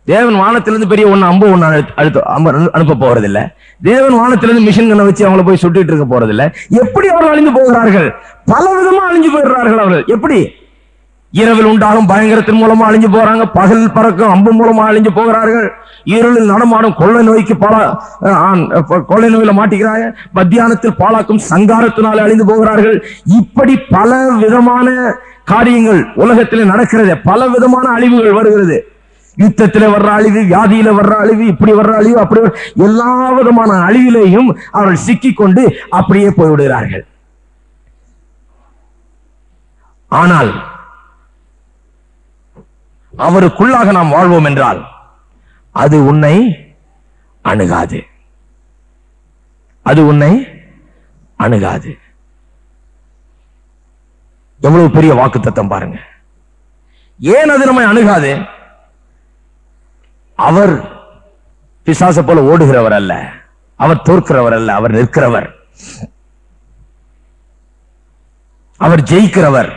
தேவன் வானத்திலிருந்து பெரிய ஒண்ணு அம்பு ஒண்ணு அழுத்த அழுத்த அம்பு அனு- அனுப்ப போறதில்ல தேவன் வானத்திலிருந்து மிஷின் கண்ணை வச்சு அவங்கள போய் சுட்டுட்டு இருக்க போறதில்ல எப்படி அவர்கள் அழிந்து போகிறார்கள் பல விதமா அழிஞ்சு போயிடுறார்கள் அவர்கள் எப்படி இரவில் உண்டாகும் பயங்கரத்தின் மூலமா அழிஞ்சு போறாங்க பகல் பறக்கும் அம்பு மூலமா அழிஞ்சு போகிறார்கள் இருளில் நடமாடும் கொள்ளை நோய்க்கு பல அஹ், ஆண், அஹ், கொள்ளை நோயில மாட்டிக்கிறாங்க மத்தியானத்தில் பாலாக்கும் சங்காரத்தினால அழிந்து போகிறார்கள் இப்படி பல விதமான காரியங்கள் உலகத்தில் நடக்கிறது பல விதமான அழிவுகள் வருகிறது யுத்தத்திலே வர்ற அழிவு வியாதியில வர்ற அழிவு இப்படி வர்ற அழிவு அப்படி வர்ற- எல்லா விதமான அழிவிலேயும் அவர்கள் சிக்கிக்கொண்டு அப்படியே போய்விடுகிறார்கள் ஆனால் அவருக்குள்ளாக நாம் வாழ்வோம் என்றால் அது உன்னை அணுகாது அது உன்னை அணுகாது எவ்வளவு பெரிய வாக்குத்தத்தம் பாருங்க ஏன் அது நம்மை அணுகாது அவர் பிசாச போல ஓடுகிறவர் அல்ல அவர் தோற்கிறவர் அல்ல அவர் நிற்கிறவர் அவர் ஜெயிக்கிறவர்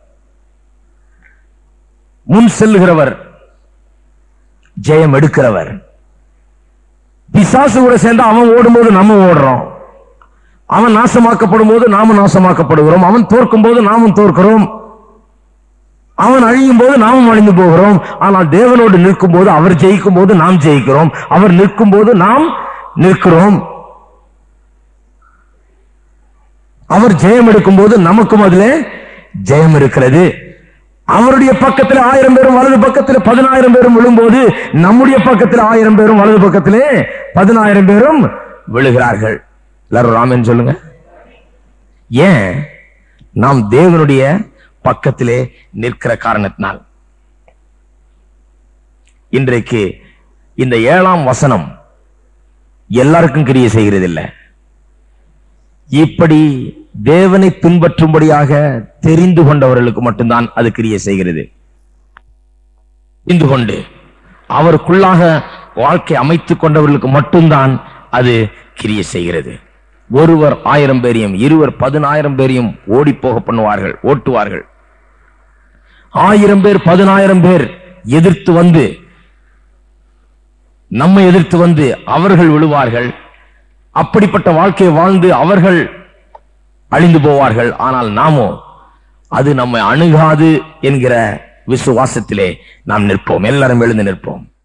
முன் செல்லுகிறவர் ஜெயம் எடுக்கிறவர் பிசாசு கூட சேர்ந்து அவன் ஓடும்போது நம்ம ஓடுறோம் அவன் நாசமாக்கப்படும் போது நாமும் நாசமாக்கப்படுகிறோம் அவன் தோற்கும் போது நாமும் தோற்கிறோம் அவன் அழியும் போது நாமும் அழிந்து போகிறோம் ஆனால் தேவனோடு நிற்கும் போது அவர் ஜெயிக்கும் போது நாம் ஜெயிக்கிறோம் அவர் நிற்கும் போது நாம் நிற்கிறோம் அவர் ஜெயம் எடுக்கும் போது நமக்கும் அதிலே ஜெயம் இருக்கிறது அவருடைய பக்கத்தில் ஆயிரம் பேரும் வலது பக்கத்தில் பதினாயிரம் பேரும் விழும்போது நம்முடைய பக்கத்தில் ஆயிரம் பேரும் வலது பக்கத்திலே பதினாயிரம் பேரும் விழுகிறார்கள் எல்லாரும் ராமன் சொல்லுங்க ஏன் நாம் தேவனுடைய பக்கத்திலே நிற்கிற காரணத்தினால் இன்றைக்கு இந்த ஏழாம் வசனம் எல்லாருக்கும் கிரியை செய்கிறதில்லை இப்படி தேவனை பின்பற்றும்படியாக தெரிந்து கொண்டவர்களுக்கு மட்டும்தான் அது கிரியை செய்கிறது தெரிந்து கொண்டு அவருக்குள்ளாக வாழ்க்கை அமைத்துக் கொண்டவர்களுக்கு மட்டும்தான் அது கிரியை செய்கிறது ஒருவர் ஆயிரம் பேரையும் இருவர் பதினாயிரம் பேரையும் ஓடி போக பண்ணுவார்கள் ஓட்டுவார்கள் ஆயிரம் பேர் பதினாயிரம் பேர் எதிர்த்து வந்து நம்மை எதிர்த்து வந்து அவர்கள் விழுவார்கள் அப்படிப்பட்ட வாழ்க்கையை வாழ்ந்து அவர்கள் அழிந்து போவார்கள் ஆனால் நாமோ அது நம்மை அணுகாது என்கிற விசுவாசத்திலே நாம் நிற்போம் எல்லாரும் எழுந்து நிற்போம்